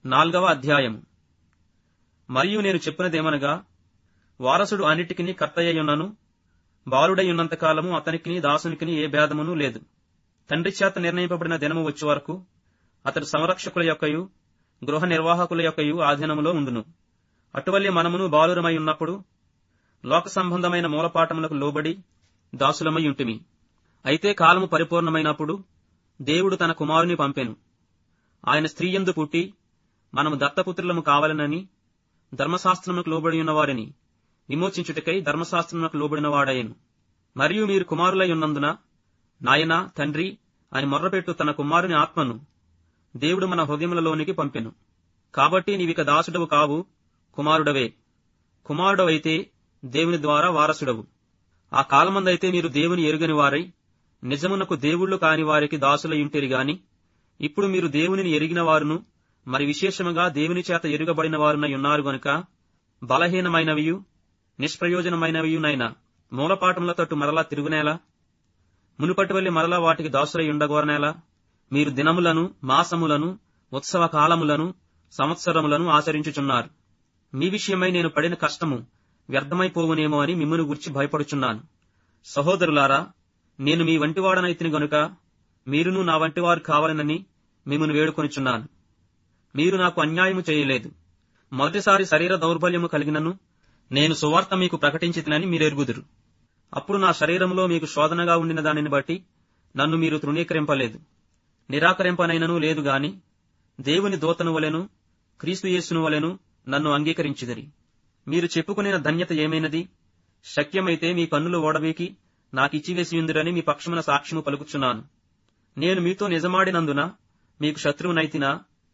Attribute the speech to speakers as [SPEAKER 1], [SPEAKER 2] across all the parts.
[SPEAKER 1] నాల్గవ అధ్యాయము మరియు నేను చెప్పినదేమనగా వారసుడు అన్నిటికిని కర్తయ్యున్నను బాలుడై ఉన్నంత కాలము అతనికిని దాసునికిని ఏ భేదమును లేదు తండ్రి చేత నిర్ణయింపబడిన దినము వచ్చే వరకు అతడు సంరక్షకుల యొక్కయు గృహ నిర్వాహకుల యొక్కయు ఆధీనములో ఉండును అటువల్లి మనమును బాలురమై ఉన్నప్పుడు లోక సంబంధమైన మూలపాఠములకు లోబడి దాసులమై ఉంటిమి అయితే కాలము పరిపూర్ణమైనప్పుడు దేవుడు తన కుమారుని పంపెను ఆయన స్త్రీ యందు పుట్టి మనము దత్తపుత్రులము కావాలనని ధర్మశాస్త్రములకు లోబడి ఉన్న వారిని విమోచించుటకై ధర్మశాస్త్రములకు లోబడిన వాడాయను మరియు మీరు కుమారులై ఉన్నందున నాయన తండ్రి అని మొర్రపెట్టు తన కుమారుని ఆత్మను దేవుడు మన హృదయములలోనికి పంపెను కాబట్టి నీవిక దాసుడవు కావు కుమారుడవే కుమారుడవైతే దేవుని ద్వారా వారసుడవు ఆ కాలమందైతే మీరు దేవుని ఎరుగని వారై నిజమునకు దేవుళ్ళు కాని వారికి దాసులయుంటిరి గాని ఇప్పుడు మీరు దేవునిని ఎరిగిన వారును మరి విశేషముగా దేవుని చేత ఎరుగబడిన వారునై ఉన్నారు గనుక బలహీనమైనవియు నిష్ప్రయోజనమైనవియునైన మూలపాఠముల తట్టు మరలా తిరుగునేలా మునుపటి వల్లి మరలా వాటికి దాసులై ఉండగోరనేలా మీరు దినములను మాసములను ఉత్సవ కాలములను సంవత్సరములను ఆచరించుచున్నారు మీ విషయమై నేను పడిన కష్టము వ్యర్థమైపోవునేమో అని మిమ్మను గురించి భయపడుచున్నాను సహోదరులారా నేను మీ వంటివాడనైతిని గనుక మీరును నా వంటివారు కావాలనని మిమ్మను వేడుకొనిచున్నాను మీరు నాకు అన్యాయము చేయలేదు మొదటిసారి శరీర దౌర్బల్యము కలిగినను నేను సువార్త మీకు ప్రకటించితినని మీరెరుగుదురు అప్పుడు నా శరీరంలో మీకు శోధనగా ఉండిన దానిని బట్టి నన్ను మీరు తృణీకరింపలేదు నిరాకరింపనైనను లేదు గాని దేవుని దూతను వలెను క్రీస్తు యేసును వలెను నన్ను అంగీకరించిదిరి మీరు చెప్పుకునే ధన్యత ఏమైనది శక్యమైతే మీ పన్నులు ఓడబీకి నాకిచ్చివేసియుందిరని మీ పక్షమున సాక్ష్యము పలుకుచున్నాను నేను మీతో నిజమాడినందున మీకు శత్రువునైతినా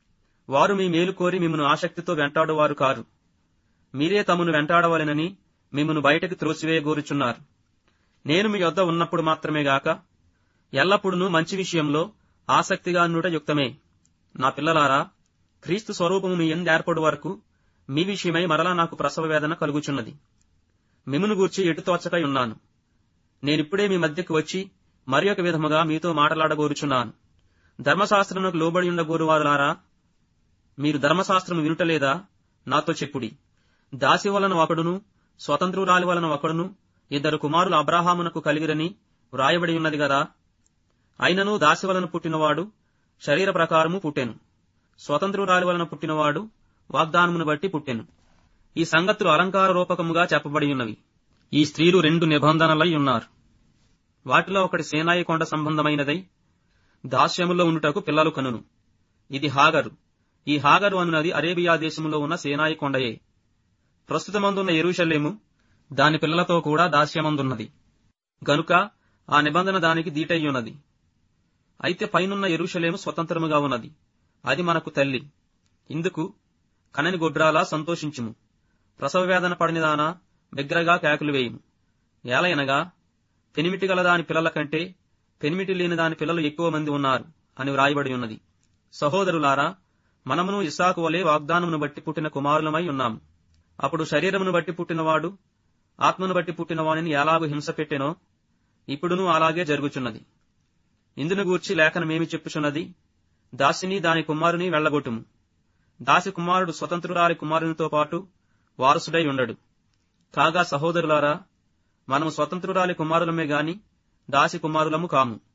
[SPEAKER 1] వారు మీ మేలు కోరి మిమ్మను ఆసక్తితో వెంటాడువారు కారు మీరే తమను వెంటాడవలెనని మిమ్మను బయటకు త్రోసివేయగోరుచున్నారు నేను మీ యొద్ద ఉన్నప్పుడు మాత్రమే గాక ఎల్లప్పుడూ మంచి విషయంలో ఆసక్తిగా నుండుట యుక్తమే నా పిల్లలారా క్రీస్తు స్వరూపము మీ ఎందు ఏర్పడు వరకు మీ విషయమై మరలా నాకు ప్రసవ వేదన కలుగుచున్నది మిమ్మును గూర్చి ఎటుతోచకై ఉన్నాను నేనిప్పుడే మీ మధ్యకు వచ్చి మరి ఒక విధముగా మీతో మాటలాడగోరుచున్నాను ధర్మశాస్త్రమునకు లోబడి ఉండగోరువారులారా మీరు ధర్మశాస్త్రము వినుటలేదా నాతో చెప్పుడి దాసి వలన ఒకడును స్వతంత్రురాలి వలన ఒకడును ఇద్దరు కుమారులు అబ్రాహామునకు కలిగిరని వ్రాయబడి ఉన్నది గదా అయినను దాసి వలన పుట్టినవాడు శరీర ప్రకారము పుట్టెను స్వతంత్రురాలి వలన పుట్టినవాడు వాగ్దానమును బట్టి పుట్టెను ఈ సంగతులు అలంకార రూపకముగా చెప్పబడి ఉన్నవి ఈ స్త్రీలు రెండు నిబంధనలై ఉన్నారు వాటిలో ఒకటి సేనాయి కొండ సంబంధమైనదై దాస్యములో ఉండుటకు పిల్లలు కనును ఇది హాగరు ఈ హాగరు అనున్నది అరేబియా దేశములో ఉన్న సేనాయి కొండయే ప్రస్తుతమందున్న ఎరుషలేము దాని పిల్లలతో కూడా దాస్యమందున్నది గనుక ఆ నిబంధన దానికి దీటయ్యున్నది అయితే పైనున్న ఎరుషలేము స్వతంత్రముగా ఉన్నది అది మనకు తల్లి ఇందుకు కనని గొడ్రాలా సంతోషించుము ప్రసవ వేదన పడినదానా బిగ్రగా కేకులు వేయుము ఏలయనగా పెనిమిటి గల దాని పిల్లల కంటే పెనిమిటి లేని దాని పిల్లలు ఎక్కువ మంది ఉన్నారు అని వ్రాయబడి ఉన్నది సహోదరులారా మనమును ఇస్సాకు వలె వాగ్దానమును బట్టి పుట్టిన కుమారులమై ఉన్నాము అప్పుడు శరీరమును బట్టి పుట్టినవాడు ఆత్మను బట్టి పుట్టినవాడిని ఎలాగూ హింస పెట్టెనో ఇప్పుడును అలాగే జరుగుచున్నది ఇందును గూర్చి లేఖనమేమి చెప్పుచున్నది దాసిని దాని కుమారుని వెళ్లగొట్టుము దాసి కుమారుడు స్వతంత్రురాలి కుమారునితో పాటు వారసుడై ఉండడు కాగా సహోదరులారా మనము స్వతంత్రురాలి కుమారులమే గాని దాసి కుమారులము కాము